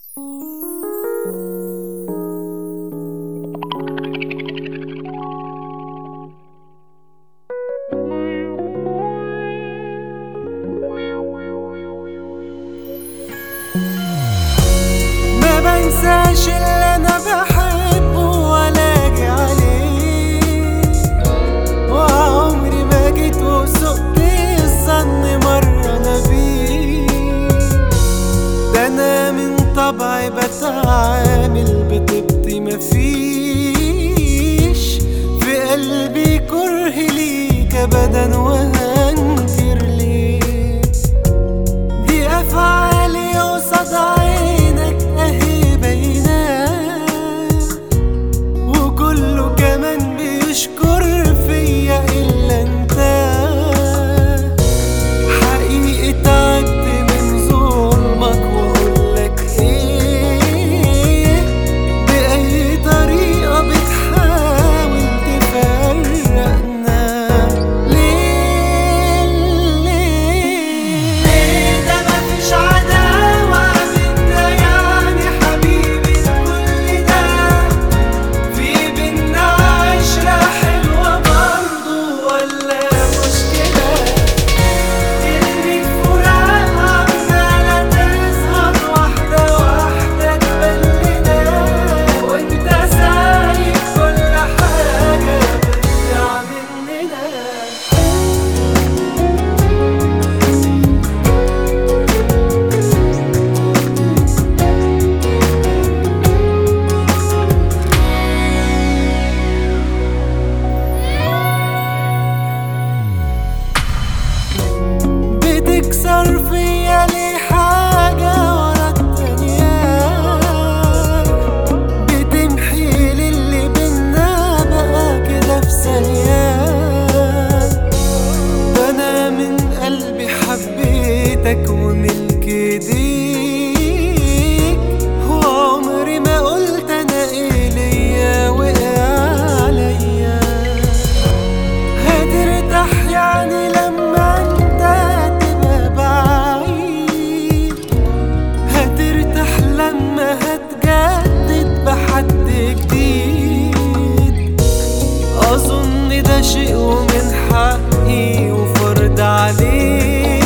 ما بنساش اللي انا بحبه ولا اجي عليه وعمري ما جيت وسقت الظن مرة انا بيه ده انا من طبعي بتعامل بطيبتي مفيش في قلبي كره ليك ابدا وهنكر ليه دي افعالي قصاد عينك اهي باينه وكله كمان بيشكر فيا الا انت حقيقي تعبت من ظلمك واقولك ايه باي طريقه بتحاول تفرقنا ليه ليه ليه ده مفيش عداوه بينا يعني حبيبي كل ده في بينا عشرة حلوة برضو ولا مشكلة كلمة فراق عمالة تظهر واحدة واحدة تبلنا وانت سايب كل حاجة بتضيع مننا بتكسر فيا ليه حاجة ورا التانية بتمحي لي اللي بينا بقى كده في ثانية ده أنا من قلبي حبيتك وملك ايديك وعمري ما قلت أنا ايه ليا وقع عليا هترتاح يعني لما انت تبقى بعيد هترتاح لما هتجدد بحد جديد اظن ده شيء ومن حقي وفرض عليك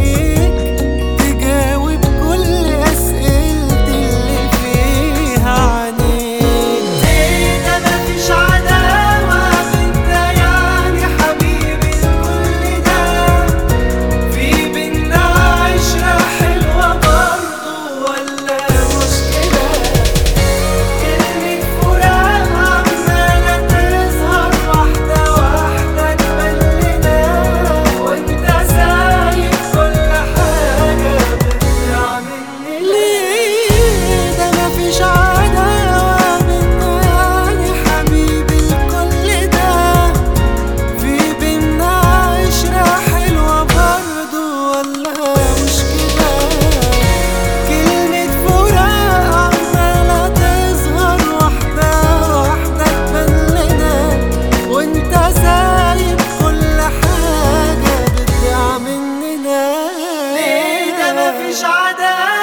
تجاوب كل اسئلتي اللي فيها عنيك ليه ده مفيش عداوة بينا يعني حبيبي كل ده في بينا عشرة حلوة برضو ولا مشكلة كلمة فراق عمالة تظهر واحدة واحدة تبلنا وانت سايب كل حاجة بتضيع مني ليه ده مفيش عداوة بينا يعني حبيبي الكل ده في بينا عشرة حلوة برضو ولا مشكلة كلمة فراق عمالة تظهر واحدة واحدة تبلنا وانت سايب كل حاجة بتضيع مننا ليه ده مفيش عداوة